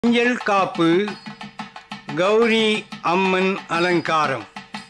மஞ்சள் காப்பு கௌரி அம்மன் அலங்காரம்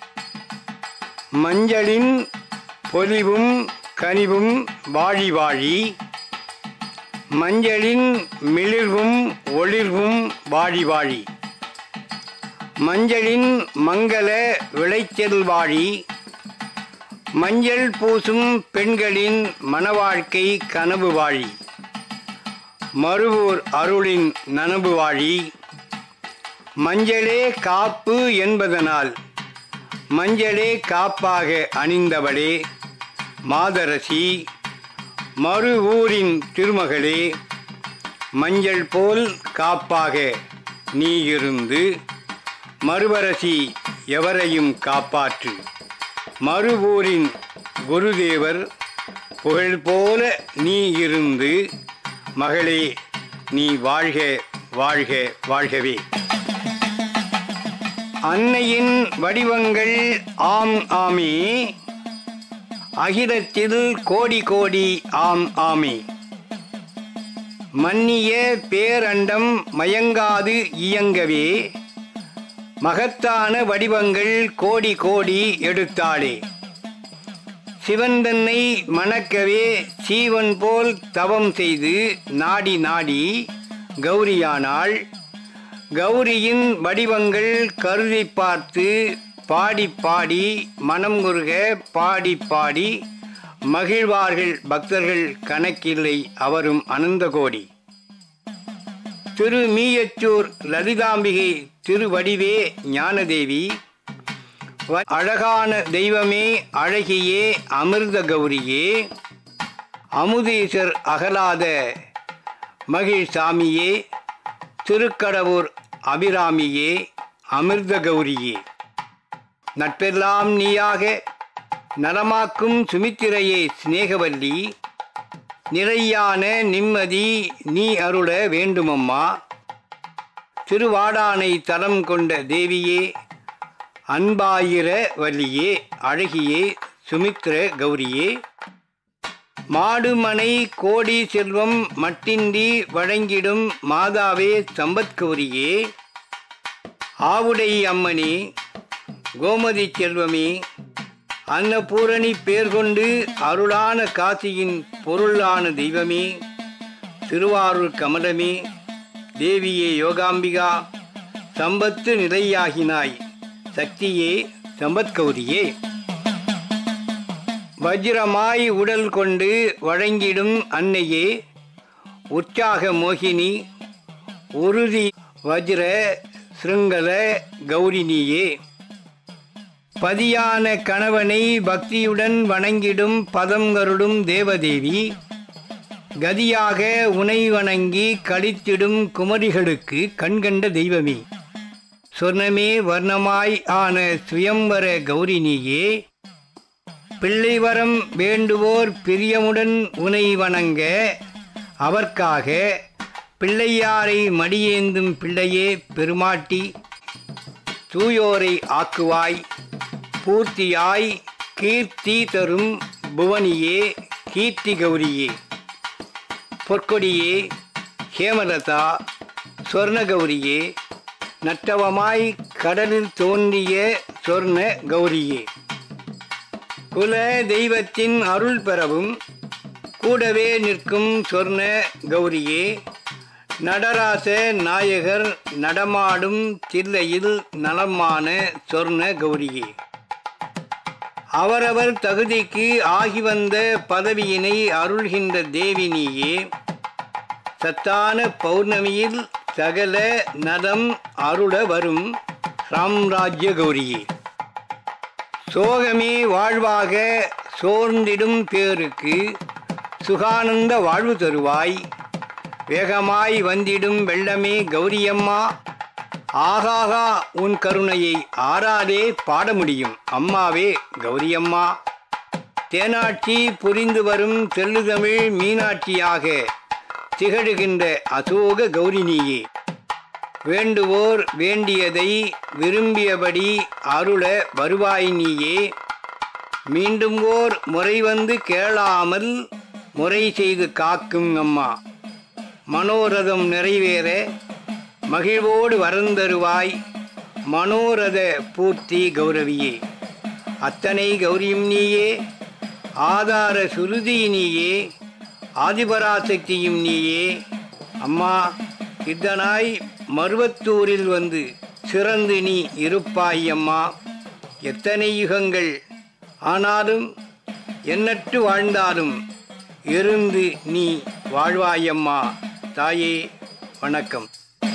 மஞ்சளின் பொலிவும் கனிவும் வாழி வாழி மஞ்சளின் மிளிர்வும் ஒளிர்வும் வாழி வாழி மஞ்சளின் மங்கள விளைச்சல் வாழி மஞ்சள் பூசும் பெண்களின் மணவாழ்க்கை கனவு வாழி மறுவூர் அருளின் நனவு வாழி மஞ்சளே காப்பு என்பதனால் மஞ்சளே காப்பாக அணிந்தவளே மாதரசி மறு ஊரின் திருமகளே மஞ்சள் போல் காப்பாக நீ இருந்து மறுவரசி எவரையும் காப்பாற்று மறுவூரின் குருதேவர் புகழ் போல நீ இருந்து மகளே நீ வாழ்க வாழ்க வாழ்கவே அன்னையின் வடிவங்கள் ஆம் ஆமே அகிலத்தில் கோடி கோடி ஆம் ஆமே மன்னிய பேரண்டம் மயங்காது இயங்கவே மகத்தான வடிவங்கள் கோடி கோடி எடுத்தாளே சிவன் தன்னை மணக்கவே சீவன் போல் தவம் செய்து நாடி நாடி கௌரியானாள் கௌரியின் வடிவங்கள் கருதி பார்த்து பாடி பாடி மனம் குறுக பாடி பாடி மகிழ்வார்கள் பக்தர்கள் கணக்கில்லை அவரும் அனந்தகோடி திரு மீயச்சூர் லலிதாம்பிகை திருவடிவே ஞானதேவி வ- அழகான தெய்வமே அழகியே அமிர்த கௌரியே அமுதீசர் அகலாத மகிழ்சாமியே திருக்கடவூர் அபிராமியே அமிர்த கௌரியே நட்பெல்லாம் நீயாக நலமாக்கும் சுமித்திரையே சிநேகவல்லி நிறையான நிம்மதி நீ அருள வேண்டுமம்மா திருவாடானை தலம் கொண்ட தேவியே அன்பாயிர வல்லியே அழகியே சுமித்ர கௌரியே மாடுமனை கோடி செல்வம் மட்டின்றி வழங்கிடும் மாதாவே சம்பத்கௌரியே ஆவுடை அம்மனே கோமதி செல்வமே அன்னபூரணி பேர் கொண்டு அருளான காசியின் பொருளான தெய்வமே திருவாரூர் கமலமே தேவியே யோகாம்பிகா சம்பத்து நிலையாகினாய் சக்தியே சம்பத்கௌரியே வஜ்ரமாய் உடல் கொண்டு வழங்கிடும் அன்னையே உற்சாக மோகினி உறுதி வஜ்ர சிருங்கல கௌரினியே பதியான கணவனை பக்தியுடன் வணங்கிடும் பதம் கருடும் தேவதேவி கதியாக உனை வணங்கி கழித்திடும் குமரிகளுக்கு கண்கண்ட தெய்வமே சொர்ணமே வர்ணமாய் ஆன சுயம்பர கௌரினியே பிள்ளை வரம் வேண்டுவோர் பிரியமுடன் உனை வணங்க அவர்க்காக பிள்ளையாரை மடியேந்தும் பிள்ளையே பெருமாட்டி தூயோரை ஆக்குவாய் பூர்த்தியாய் கீர்த்தி தரும் புவனியே கீர்த்தி கௌரியே பொற்கொடியே ஹேமலதா சொர்ணகௌரியே நட்டவமாய் கடலில் தோன்றிய சொர்ண கௌரியே குல தெய்வத்தின் அருள் பெறவும் கூடவே நிற்கும் சொர்ண கௌரியே நடராச நாயகர் நடமாடும் தில்லையில் நலமான சொர்ண கௌரியே அவரவர் தகுதிக்கு ஆகி வந்த பதவியினை அருள்கின்ற தேவினியே சத்தான பௌர்ணமியில் சகல நலம் அருள வரும் சாம்ராஜ்ய கௌரியே சோகமே வாழ்வாக சோர்ந்திடும் பேருக்கு சுகானந்த வாழ்வு தருவாய் வேகமாய் வந்திடும் வெள்ளமே கௌரியம்மா ஆகாகா உன் கருணையை ஆறாதே பாட முடியும் அம்மாவே கௌரியம்மா தேனாட்சி புரிந்து வரும் தெல்லுதமிழ் மீனாட்சியாக திகழுகின்ற அசோக கௌரினியே வேண்டுவோர் வேண்டியதை விரும்பியபடி அருள வருவாய் நீயே மீண்டும் ஓர் முறை வந்து கேளாமல் முறை செய்து காக்கும் அம்மா மனோரதம் நிறைவேற மகிழ்வோடு வரந்தருவாய் மனோரத பூர்த்தி கௌரவியே அத்தனை கௌரியும் நீயே ஆதார சுருதி நீயே ஆதிபராசக்தியும் நீயே அம்மா சித்தனாய் மருவத்தூரில் வந்து சிறந்து நீ இருப்பாய் அம்மா எத்தனை யுகங்கள் ஆனாலும் எண்ணற்று வாழ்ந்தாலும் இருந்து நீ வாழ்வாயம்மா தாயே வணக்கம்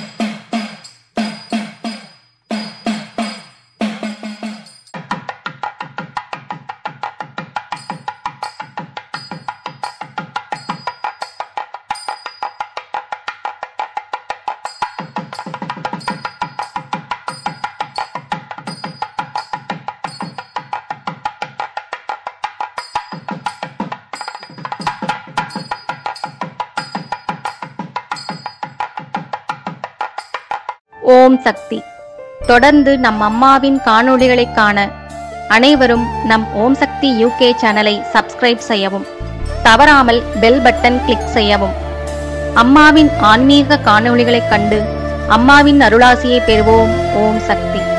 ஓம் சக்தி தொடர்ந்து நம் அம்மாவின் காணொளிகளைக் காண அனைவரும் நம் ஓம் சக்தி யூகே சேனலை சப்ஸ்கிரைப் செய்யவும் தவறாமல் பெல் பட்டன் கிளிக் செய்யவும் அம்மாவின் ஆன்மீக காணொளிகளைக் கண்டு அம்மாவின் அருளாசியை பெறுவோம் ஓம் சக்தி